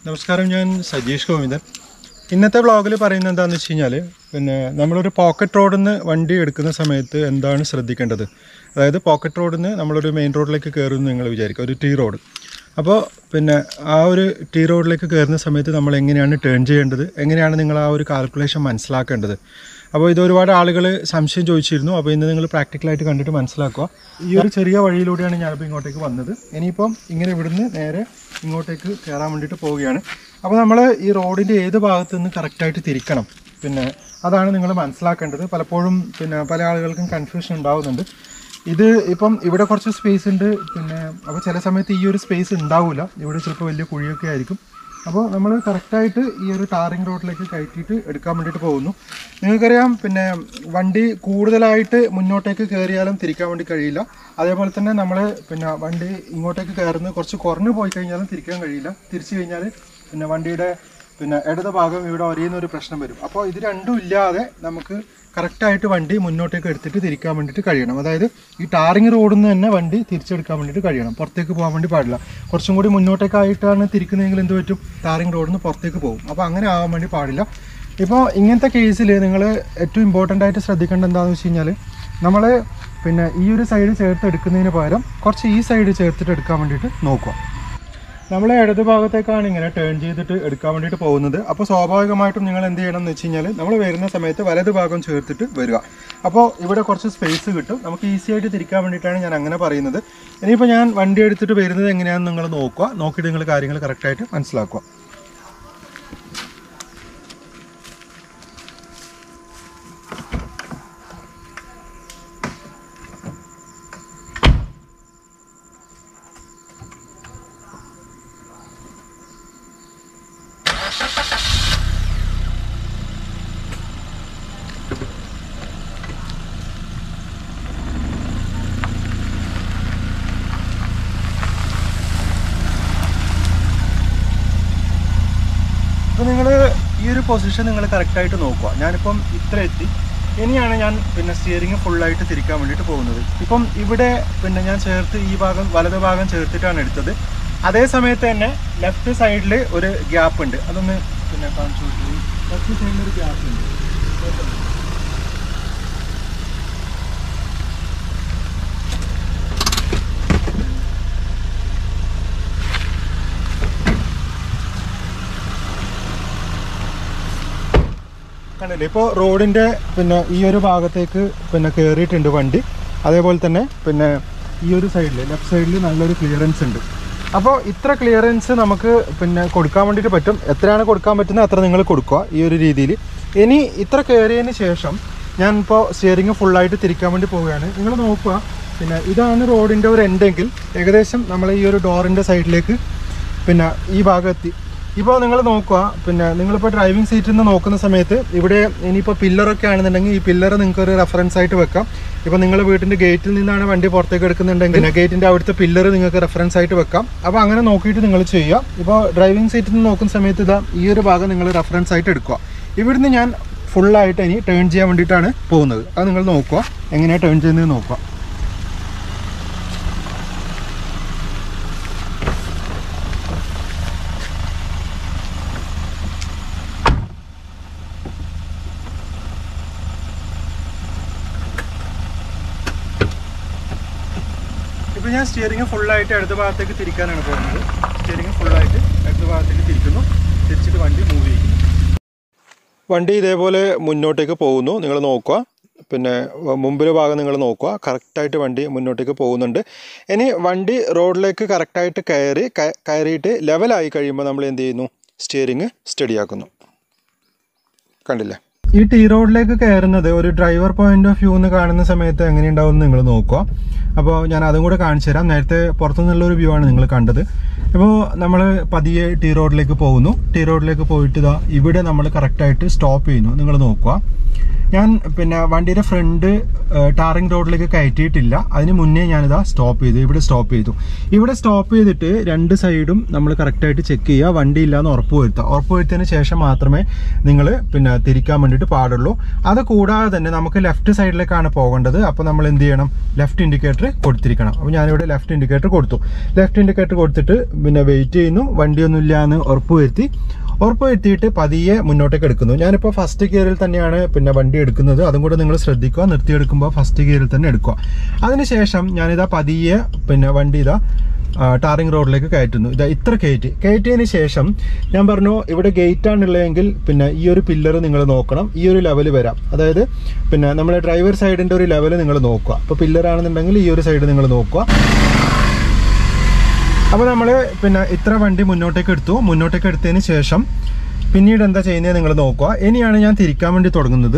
നമസ്കാരം ഞാൻ സജീഷ് ഗോവിന്ദൻ ഇന്നത്തെ വ്ളോഗിൽ പറയുന്നത് എന്താണെന്ന് വെച്ച് കഴിഞ്ഞാൽ പിന്നെ നമ്മളൊരു പോക്കറ്റ് റോഡിൽ നിന്ന് വണ്ടി എടുക്കുന്ന സമയത്ത് എന്താണ് ശ്രദ്ധിക്കേണ്ടത് അതായത് പോക്കറ്റ് റോഡിൽ നിന്ന് നമ്മളൊരു മെയിൻ റോഡിലേക്ക് കയറുമെന്ന് നിങ്ങൾ വിചാരിക്കുക ഒരു ടീ റോഡ് അപ്പോൾ പിന്നെ ആ ഒരു ടീ റോഡിലേക്ക് കയറുന്ന സമയത്ത് നമ്മൾ എങ്ങനെയാണ് ടേൺ ചെയ്യേണ്ടത് എങ്ങനെയാണ് നിങ്ങൾ ആ ഒരു കാൽക്കുലേഷൻ മനസ്സിലാക്കേണ്ടത് അപ്പോൾ ഇത് ഒരുപാട് ആളുകൾ സംശയം ചോദിച്ചിരുന്നു അപ്പോൾ ഇന്ന് നിങ്ങൾ പ്രാക്ടിക്കലായിട്ട് കണ്ടിട്ട് മനസ്സിലാക്കുക ഈ ഒരു ചെറിയ വഴിയിലൂടെയാണ് ഞാനിപ്പോൾ ഇങ്ങോട്ടേക്ക് വന്നത് ഇനിയിപ്പം ഇങ്ങനെ ഇവിടുന്ന് നേരെ ഇങ്ങോട്ടേക്ക് കയറാൻ വേണ്ടിയിട്ട് പോവുകയാണ് അപ്പോൾ നമ്മൾ ഈ റോഡിൻ്റെ ഏത് ഭാഗത്ത് നിന്ന് കറക്റ്റായിട്ട് തിരിക്കണം പിന്നെ അതാണ് നിങ്ങൾ മനസ്സിലാക്കേണ്ടത് പലപ്പോഴും പിന്നെ പല ആളുകൾക്കും കൺഫ്യൂഷൻ ഉണ്ടാവുന്നുണ്ട് ഇത് ഇപ്പം ഇവിടെ കുറച്ച് സ്പേസ് ഉണ്ട് പിന്നെ അപ്പോൾ ചില സമയത്ത് ഈ ഒരു സ്പേസ് ഉണ്ടാവില്ല ഇവിടെ ചിലപ്പോൾ വലിയ കുഴിയൊക്കെ ആയിരിക്കും അപ്പോൾ നമ്മൾ കറക്റ്റായിട്ട് ഈ ഒരു ടാറിങ് റോഡിലേക്ക് കയറ്റിയിട്ട് എടുക്കാൻ വേണ്ടിയിട്ട് പോകുന്നു നിങ്ങൾക്കറിയാം പിന്നെ വണ്ടി കൂടുതലായിട്ട് മുന്നോട്ടേക്ക് കയറിയാലും തിരിക്കാൻ വേണ്ടി കഴിയില്ല അതേപോലെ തന്നെ നമ്മൾ പിന്നെ വണ്ടി ഇങ്ങോട്ടേക്ക് കയറുന്നത് കുറച്ച് കുറഞ്ഞു പോയി കഴിഞ്ഞാലും തിരിക്കാൻ കഴിയില്ല തിരിച്ചു കഴിഞ്ഞാൽ പിന്നെ വണ്ടിയുടെ പിന്നെ ഇടത് ഭാഗം ഇവിടെ ഒരയുന്ന ഒരു പ്രശ്നം വരും അപ്പോൾ ഇത് രണ്ടും ഇല്ലാതെ നമുക്ക് കറക്റ്റായിട്ട് വണ്ടി മുന്നോട്ടേക്ക് എടുത്തിട്ട് തിരിക്കാൻ വേണ്ടിയിട്ട് കഴിയണം അതായത് ഈ ടാറിങ് റോഡിൽ നിന്ന് തന്നെ വണ്ടി തിരിച്ചെടുക്കാൻ വേണ്ടിയിട്ട് കഴിയണം പുറത്തേക്ക് പോകാൻ വേണ്ടി പാടില്ല കുറച്ചും കൂടി മുന്നോട്ടേക്കായിട്ടാണ് തിരിക്കുന്നതെങ്കിൽ എന്ത് പറ്റും ടാറിങ് റോഡിൽ നിന്ന് പുറത്തേക്ക് പോകും അപ്പോൾ അങ്ങനെ ആവാൻ വേണ്ടി പാടില്ല ഇപ്പോൾ ഇങ്ങനത്തെ കേസിൽ നിങ്ങൾ ഏറ്റവും ഇമ്പോർട്ടൻ്റ് ആയിട്ട് ശ്രദ്ധിക്കേണ്ടത് എന്താണെന്ന് വെച്ച് കഴിഞ്ഞാൽ നമ്മൾ പിന്നെ ഈ ഒരു സൈഡ് ചേർത്ത് എടുക്കുന്നതിന് പകരം കുറച്ച് ഈ സൈഡ് ചേർത്തിട്ട് എടുക്കാൻ വേണ്ടിയിട്ട് നോക്കുക നമ്മൾ ഇടത് ഭാഗത്തേക്കാണ് ഇങ്ങനെ ടേൺ ചെയ്തിട്ട് എടുക്കാൻ വേണ്ടിയിട്ട് പോകുന്നത് അപ്പോൾ സ്വാഭാവികമായിട്ടും നിങ്ങൾ എന്ത് ചെയ്യണം എന്ന് വെച്ച് കഴിഞ്ഞാൽ നമ്മൾ വരുന്ന സമയത്ത് വലത് ഭാഗം ചേർത്തിട്ട് വരിക അപ്പോൾ ഇവിടെ കുറച്ച് സ്പേസ് കിട്ടും നമുക്ക് ഈസി ആയിട്ട് തിരിക്കാൻ വേണ്ടിയിട്ടാണ് ഞാൻ അങ്ങനെ പറയുന്നത് ഇനിയിപ്പോൾ ഞാൻ വണ്ടി എടുത്തിട്ട് വരുന്നത് എങ്ങനെയാണെന്ന് നിങ്ങൾ നോക്കുക നോക്കിയിട്ട് നിങ്ങൾ കാര്യങ്ങൾ കറക്റ്റായിട്ട് മനസ്സിലാക്കുക അപ്പോൾ നിങ്ങൾ ഈ ഒരു പൊസിഷൻ നിങ്ങൾ കറക്റ്റായിട്ട് നോക്കുക ഞാനിപ്പം ഇത്ര എത്തി ഇനിയാണ് ഞാൻ പിന്നെ സ്റ്റിയറിംഗ് ഫുള്ളായിട്ട് തിരിക്കാൻ വേണ്ടിയിട്ട് പോകുന്നത് ഇപ്പം ഇവിടെ പിന്നെ ഞാൻ ചേർത്ത് ഈ ഭാഗം വലത് ഭാഗം ചേർത്തിട്ടാണ് എടുത്തത് അതേ സമയത്ത് തന്നെ ലെഫ്റ്റ് സൈഡിൽ ഒരു ഗ്യാപ്പ് ഉണ്ട് അതൊന്ന് പിന്നെ കാണിച്ചു കൊടുത്തു ലെഫ്റ്റ് സൈഡിൽ ഒരു ഗ്യാപ്പ് ഉണ്ട് കണ്ടില്ലേ ഇപ്പോൾ റോഡിൻ്റെ പിന്നെ ഈ ഒരു ഭാഗത്തേക്ക് പിന്നെ കയറിയിട്ടുണ്ട് വണ്ടി അതേപോലെ തന്നെ പിന്നെ ഈ ഒരു സൈഡിൽ ലെഫ്റ്റ് സൈഡിൽ നല്ലൊരു ക്ലിയറൻസ് ഉണ്ട് അപ്പോൾ ഇത്ര ക്ലിയറൻസ് നമുക്ക് പിന്നെ കൊടുക്കാൻ വേണ്ടിയിട്ട് പറ്റും എത്രയാണ് കൊടുക്കാൻ പറ്റുന്നത് അത്ര നിങ്ങൾ കൊടുക്കുക ഈ ഒരു രീതിയിൽ ഇനി ഇത്ര കയറിയതിന് ശേഷം ഞാൻ ഇപ്പോൾ സ്റ്റിയറിംഗ് ഫുള്ളായിട്ട് തിരിക്കാൻ വേണ്ടി പോവുകയാണ് നിങ്ങൾ നോക്കുക പിന്നെ ഇതാണ് റോഡിൻ്റെ ഒരു എൻഡെങ്കിൽ ഏകദേശം നമ്മൾ ഈ ഒരു ഡോറിൻ്റെ സൈഡിലേക്ക് പിന്നെ ഈ ഭാഗം എത്തി ഇപ്പോൾ നിങ്ങൾ നോക്കുക പിന്നെ നിങ്ങളിപ്പോൾ ഡ്രൈവിംഗ് സീറ്റിൽ നിന്ന് നോക്കുന്ന സമയത്ത് ഇവിടെ ഇനിയിപ്പോൾ പില്ലറൊക്കെ ആണെന്നുണ്ടെങ്കിൽ ഈ പില്ലർ നിങ്ങൾക്ക് ഒരു റെഫറൻസ് ആയിട്ട് വെക്കാം ഇപ്പോൾ നിങ്ങൾ വീട്ടിൻ്റെ ഗേറ്റിൽ നിന്നാണ് വണ്ടി പുറത്തേക്ക് എടുക്കുന്നുണ്ടെങ്കിൽ പിന്നെ ഗേറ്റിൻ്റെ അവിടുത്തെ പില്ലർ നിങ്ങൾക്ക് റെഫറൻസ് ആയിട്ട് വെക്കാം അപ്പോൾ അങ്ങനെ നോക്കിയിട്ട് നിങ്ങൾ ചെയ്യുക ഇപ്പോൾ ഡ്രൈവിംഗ് സീറ്റിൽ നിന്ന് നോക്കുന്ന സമയത്ത് ഇതാ ഈ ഒരു ഭാഗം നിങ്ങൾ റെഫറൻസ് ആയിട്ട് എടുക്കുക ഇവിടുന്ന് ഞാൻ ഫുള്ളായിട്ട് ഇനി ടേൺ ചെയ്യാൻ വേണ്ടിയിട്ടാണ് പോകുന്നത് അത് നിങ്ങൾ നോക്കുക എങ്ങനെയാണ് ടേൺ ചെയ്യുന്നത് നോക്കുക ഇപ്പോൾ ഞാൻ സ്റ്റിയറിംഗ് ഫുള്ളായിട്ട് ഇടത് ഭാഗത്തേക്ക് തിരിക്കാനാണ് പോകുന്നത് സ്റ്റിയറിംഗ് ഫുള്ളായിട്ട് ഇടത് ഭാഗത്തേക്ക് തിരിക്കുന്നു തിരിച്ചിട്ട് വണ്ടി മൂവ് ചെയ്യുന്നു വണ്ടി ഇതേപോലെ മുന്നോട്ടേക്ക് പോകുന്നു നിങ്ങൾ നോക്കുക പിന്നെ മുമ്പിൽ ഭാഗം നിങ്ങൾ നോക്കുക കറക്റ്റായിട്ട് വണ്ടി മുന്നോട്ടേക്ക് പോകുന്നുണ്ട് ഇനി വണ്ടി റോഡിലേക്ക് കറക്റ്റായിട്ട് കയറി ക- കയറിയിട്ട് ലെവലായി കഴിയുമ്പോൾ നമ്മൾ എന്ത് ചെയ്യുന്നു സ്റ്റിയറിംഗ് സ്റ്റഡിയാക്കുന്നു കണ്ടില്ലേ ഈ ടീ റോഡിലേക്ക് കയറുന്നത് ഒരു ഡ്രൈവർ പോയിന്റ് ഓഫ് വ്യൂ എന്ന് കാണുന്ന സമയത്ത് എങ്ങനെയുണ്ടാവും നിങ്ങൾ നോക്കുക അപ്പോൾ ഞാൻ അതും കൂടെ കാണിച്ചു തരാം നേരത്തെ പുറത്തുനിന്നുള്ള ഒരു വ്യൂ ആണ് നിങ്ങൾ കണ്ടത് അപ്പോൾ നമ്മൾ പതിയെ ടീ റോഡിലേക്ക് പോകുന്നു ടീ റോഡിലേക്ക് പോയിട്ട് ഇതാ ഇവിടെ നമ്മൾ കറക്റ്റായിട്ട് സ്റ്റോപ്പ് ചെയ്യുന്നു നിങ്ങൾ നോക്കുക ഞാൻ പിന്നെ വണ്ടിയുടെ ഫ്രണ്ട് ടാറിംഗ് റോഡിലേക്ക് കയറ്റിയിട്ടില്ല അതിന് മുന്നേ ഞാനിതാ സ്റ്റോപ്പ് ചെയ്തു ഇവിടെ സ്റ്റോപ്പ് ചെയ്തു ഇവിടെ സ്റ്റോപ്പ് ചെയ്തിട്ട് രണ്ട് സൈഡും നമ്മൾ കറക്റ്റായിട്ട് ചെക്ക് ചെയ്യുക വണ്ടി ഇല്ലാന്ന് ഉറപ്പ് വരുത്തുക ഉറപ്പ് വരുത്തിയതിന് ശേഷം മാത്രമേ നിങ്ങൾ പിന്നെ തിരിക്കാൻ വേണ്ടിയിട്ട് പാടുള്ളൂ അത് കൂടാതെ തന്നെ നമുക്ക് ലെഫ്റ്റ് സൈഡിലേക്കാണ് പോകേണ്ടത് അപ്പോൾ നമ്മൾ എന്ത് ചെയ്യണം ലെഫ്റ്റ് ഇൻഡിക്കേറ്റർ ഇൻഡിക്കേറ്റർ കൊടുത്തിരിക്കണം അപ്പോൾ ഞാനിവിടെ ലെഫ്റ്റ് ഇൻഡിക്കേറ്റർ കൊടുത്തു ലെഫ്റ്റ് ഇൻഡിക്കേറ്റർ കൊടുത്തിട്ട് പിന്നെ വെയിറ്റ് ചെയ്യുന്നു വണ്ടിയൊന്നും ഇല്ല എന്ന് ഉറപ്പ് വരുത്തി ഉറപ്പ് വരുത്തിയിട്ട് പതിയെ മുന്നോട്ടേക്ക് എടുക്കുന്നു ഞാനിപ്പോൾ ഫസ്റ്റ് ഗിയറിൽ തന്നെയാണ് പിന്നെ വണ്ടി എടുക്കുന്നത് അതും കൂടെ നിങ്ങൾ ശ്രദ്ധിക്കുക നിർത്തിയെടുക്കുമ്പോൾ ഫസ്റ്റ് ഗിയറിൽ തന്നെ എടുക്കുക അതിനുശേഷം ഞാനിതാ പതിയെ പിന്നെ വണ്ടി ഇതാ ടാറിംഗ് റോഡിലേക്ക് കയറ്റുന്നു ഇതാ ഇത്ര കയറ്റി കയറ്റിയതിന് ശേഷം ഞാൻ പറഞ്ഞു ഇവിടെ ഗേറ്റ് ആണുള്ളതെങ്കിൽ പിന്നെ ഈ ഒരു പില്ലർ നിങ്ങൾ നോക്കണം ഈ ഒരു ലെവൽ വരാം അതായത് പിന്നെ നമ്മുടെ ഡ്രൈവർ സൈഡിൻ്റെ ഒരു ലെവൽ നിങ്ങൾ നോക്കുക അപ്പോൾ പില്ലർ ആണെന്നുണ്ടെങ്കിൽ ഈ ഒരു സൈഡ് നിങ്ങൾ നോക്കുക അപ്പോൾ നമ്മൾ പിന്നെ ഇത്ര വണ്ടി മുന്നോട്ടേക്ക് എടുത്തു മുന്നോട്ടേക്ക് എടുത്തതിന് ശേഷം പിന്നീട് എന്താ ചെയ്യുന്നത് നിങ്ങൾ നോക്കുക ഇനിയാണ് ഞാൻ തിരിക്കാൻ വേണ്ടി തുടങ്ങുന്നത്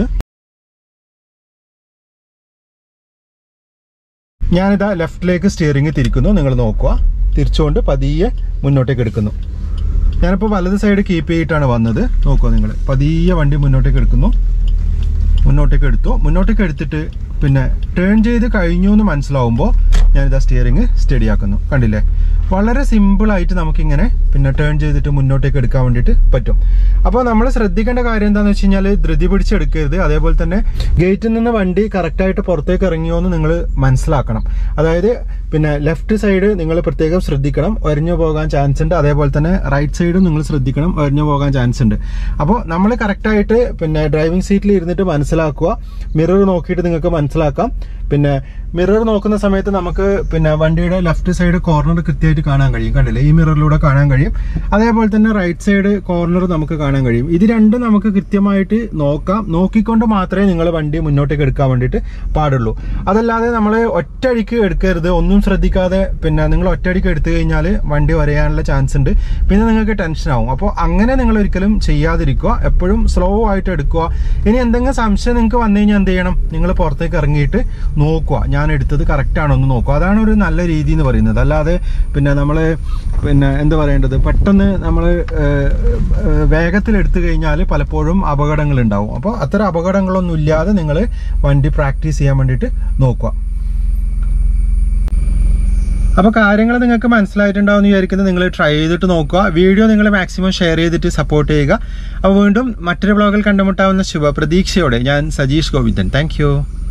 ഞാനിതാ ലെഫ്റ്റിലേക്ക് സ്റ്റിയറിംഗ് തിരിക്കുന്നു നിങ്ങൾ നോക്കുക തിരിച്ചുകൊണ്ട് പതിയെ മുന്നോട്ടേക്ക് എടുക്കുന്നു ഞാനിപ്പോൾ വലത് സൈഡ് കീപ്പ് ചെയ്തിട്ടാണ് വന്നത് നോക്കുക നിങ്ങൾ പതിയെ വണ്ടി മുന്നോട്ടേക്ക് എടുക്കുന്നു മുന്നോട്ടേക്ക് എടുത്തു മുന്നോട്ടേക്ക് എടുത്തിട്ട് പിന്നെ ടേൺ ചെയ്ത് കഴിഞ്ഞു എന്ന് മനസ്സിലാവുമ്പോൾ ഞാനിതാ സ്റ്റിയറിംഗ് സ്റ്റഡി ആക്കുന്നു കണ്ടില്ലേ വളരെ സിമ്പിളായിട്ട് നമുക്കിങ്ങനെ പിന്നെ ടേൺ ചെയ്തിട്ട് മുന്നോട്ടേക്ക് എടുക്കാൻ വേണ്ടിയിട്ട് പറ്റും അപ്പോൾ നമ്മൾ ശ്രദ്ധിക്കേണ്ട കാര്യം എന്താണെന്ന് വെച്ച് കഴിഞ്ഞാൽ ധൃതി പിടിച്ചെടുക്കരുത് അതേപോലെ തന്നെ ഗേറ്റിൽ നിന്ന് വണ്ടി കറക്റ്റായിട്ട് പുറത്തേക്ക് ഇറങ്ങിയോ എന്ന് നിങ്ങൾ മനസ്സിലാക്കണം അതായത് പിന്നെ ലെഫ്റ്റ് സൈഡ് നിങ്ങൾ പ്രത്യേകം ശ്രദ്ധിക്കണം ഒരഞ്ഞു പോകാൻ ചാൻസ് ഉണ്ട് അതേപോലെ തന്നെ റൈറ്റ് സൈഡും നിങ്ങൾ ശ്രദ്ധിക്കണം ഒരഞ്ഞു പോകാൻ ചാൻസ് ഉണ്ട് അപ്പോൾ നമ്മൾ കറക്റ്റായിട്ട് പിന്നെ ഡ്രൈവിംഗ് സീറ്റിൽ ഇരുന്നിട്ട് മനസ്സിലാക്കുക മിറർ നോക്കിയിട്ട് നിങ്ങൾക്ക് മനസ്സിലാക്കാം പിന്നെ മിറർ നോക്കുന്ന സമയത്ത് നമുക്ക് പിന്നെ വണ്ടിയുടെ ലെഫ്റ്റ് സൈഡ് കോർണർ കൃത്യമായിട്ട് കാണാൻ കഴിയും കണ്ടില്ലേ ഈ മിററിലൂടെ കാണാൻ കഴിയും അതേപോലെ തന്നെ റൈറ്റ് സൈഡ് കോർണർ നമുക്ക് കാണാൻ കഴിയും ഇത് രണ്ടും നമുക്ക് കൃത്യമായിട്ട് നോക്കാം നോക്കിക്കൊണ്ട് മാത്രമേ നിങ്ങൾ വണ്ടി മുന്നോട്ടേക്ക് എടുക്കാൻ വേണ്ടിയിട്ട് പാടുള്ളൂ അതല്ലാതെ നമ്മൾ ഒറ്റയടിക്ക് എടുക്കരുത് ഒന്നും ശ്രദ്ധിക്കാതെ പിന്നെ നിങ്ങൾ ഒറ്റയടിക്ക് എടുത്തു കഴിഞ്ഞാൽ വണ്ടി വരയാനുള്ള ചാൻസ് ഉണ്ട് പിന്നെ നിങ്ങൾക്ക് ടെൻഷൻ ആവും അപ്പോൾ അങ്ങനെ നിങ്ങൾ ഒരിക്കലും ചെയ്യാതിരിക്കുക എപ്പോഴും സ്ലോ ആയിട്ട് എടുക്കുക ഇനി എന്തെങ്കിലും സംശയം നിങ്ങൾക്ക് വന്നു കഴിഞ്ഞാൽ എന്ത് ചെയ്യണം നിങ്ങൾ പുറത്തേക്ക് ഇറങ്ങിയിട്ട് നോക്കുക ഞാൻ എടുത്തത് കറക്റ്റ് ആണോ എന്ന് നോക്കുക അതാണ് ഒരു നല്ല രീതി എന്ന് പറയുന്നത് അല്ലാതെ പിന്നെ നമ്മൾ പിന്നെ എന്താ പറയേണ്ടത് പെട്ടെന്ന് നമ്മൾ വേഗത്തിൽ എടുത്തു കഴിഞ്ഞാൽ പലപ്പോഴും അപകടങ്ങൾ ഉണ്ടാവും അപ്പോൾ അത്തരം അപകടങ്ങളൊന്നും ഇല്ലാതെ നിങ്ങൾ വണ്ടി പ്രാക്ടീസ് ചെയ്യാൻ വേണ്ടിയിട്ട് നോക്കുക അപ്പോൾ കാര്യങ്ങൾ നിങ്ങൾക്ക് മനസ്സിലായിട്ടുണ്ടാവും എന്ന് വിചാരിക്കുന്നത് നിങ്ങൾ ട്രൈ ചെയ്തിട്ട് നോക്കുക വീഡിയോ നിങ്ങൾ മാക്സിമം ഷെയർ ചെയ്തിട്ട് സപ്പോർട്ട് ചെയ്യുക അപ്പോൾ വീണ്ടും മറ്റൊരു ബ്ലോഗിൽ കണ്ടുമുട്ടാവുന്ന ശുഭപ്രതീക്ഷയോടെ ഞാൻ സജീഷ് ഗോവിന്ദൻ താങ്ക്